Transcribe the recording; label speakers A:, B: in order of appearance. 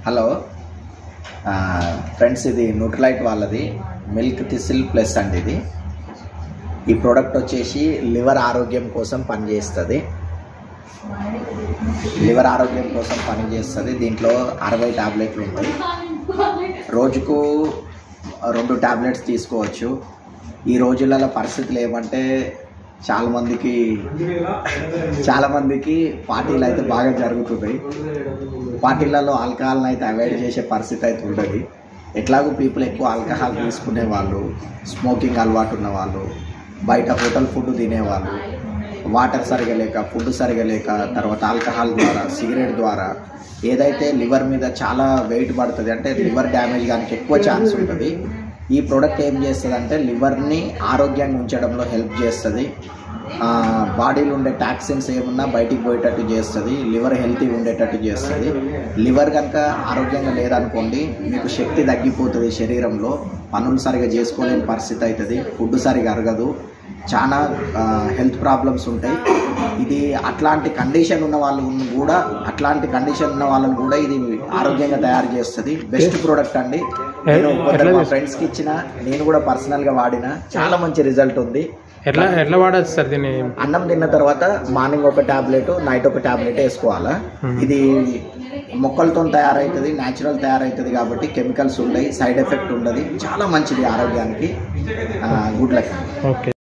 A: hello ఆ, friends ఇది Nutralite వాళ్ళది మిల్క్ థిసిల్ ప్లస్ అండి ఇది ఈ ప్రోడక్ట్ వచ్చేసి లివర్ ఆరోగ్యం కోసం పనిచేస్తుంది లివర్ ఆరోగ్యం కోసం పనిచేస్తుంది దీంట్లో అరవై టాబ్లెట్లు ఉంటాయి రోజుకు రెండు టాబ్లెట్స్ తీసుకోవచ్చు ఈ రోజులలో పరిస్థితులు ఏమంటే చాలా మందికి చాలా మందికి పార్టీలు అయితే బాగా జరుగుతున్నాయి పార్టీలలో ఆల్కహాల్ని అయితే అవాయిడ్ చేసే పరిస్థితి అయితే ఉండదు ఎట్లాగో పీపుల్ ఎక్కువ ఆల్కహాల్ తీసుకునే వాళ్ళు స్మోకింగ్ అలవాటు ఉన్న వాళ్ళు బయట హోటల్ ఫుడ్ తినేవాళ్ళు వాటర్ సరిగా లేక ఫుడ్ సరిగా లేక తర్వాత ఆల్కహాల్ ద్వారా సిగరెట్ ద్వారా ఏదైతే లివర్ మీద చాలా వెయిట్ పడుతుంది అంటే లివర్ డ్యామేజ్ కానీ ఎక్కువ ఛాన్స్ ఉంటుంది ఈ ప్రోడక్ట్ ఏం చేస్తుంది అంటే లివర్ని ఆరోగ్యంగా ఉంచడంలో హెల్ప్ చేస్తుంది బాడీలో ఉండే టాక్సిన్స్ ఏమున్నా బయటికి పోయేటట్టు చేస్తుంది లివర్ హెల్తీ ఉండేటట్టు చేస్తుంది లివర్ కనుక ఆరోగ్యంగా లేదనుకోండి మీకు శక్తి తగ్గిపోతుంది శరీరంలో పనులు సరిగా చేసుకోలేని పరిస్థితి అవుతుంది ఫుడ్ సరిగా అరగదు చాలా హెల్త్ ప్రాబ్లమ్స్ ఉంటాయి ఇది అట్లాంటి కండిషన్ ఉన్న వాళ్ళు కూడా అట్లాంటి కండిషన్ ఉన్న వాళ్ళని కూడా ఇది ఆరోగ్యంగా తయారు చేస్తుంది బెస్ట్ ప్రోడక్ట్ అండి నేను కొందరు మా ఫ్రెండ్స్కి ఇచ్చిన నేను కూడా పర్సనల్గా వాడిన చాలా మంచి రిజల్ట్ ఉంది
B: ఎట్లా ఎట్లా వాడచ్చు సార్ దీన్ని
A: అన్నం తిన్న తర్వాత మార్నింగ్ ఒక టాబ్లెట్ నైట్ ఒక టాబ్లెట్ వేసుకోవాలా ఇది మొక్కలతో తయారవుతుంది న్యాచురల్ తయారవుతుంది కాబట్టి కెమికల్స్ ఉండయి సైడ్ ఎఫెక్ట్ ఉండదు చాలా మంచిది ఆరోగ్యానికి గుడ్ లక్
B: ఓకే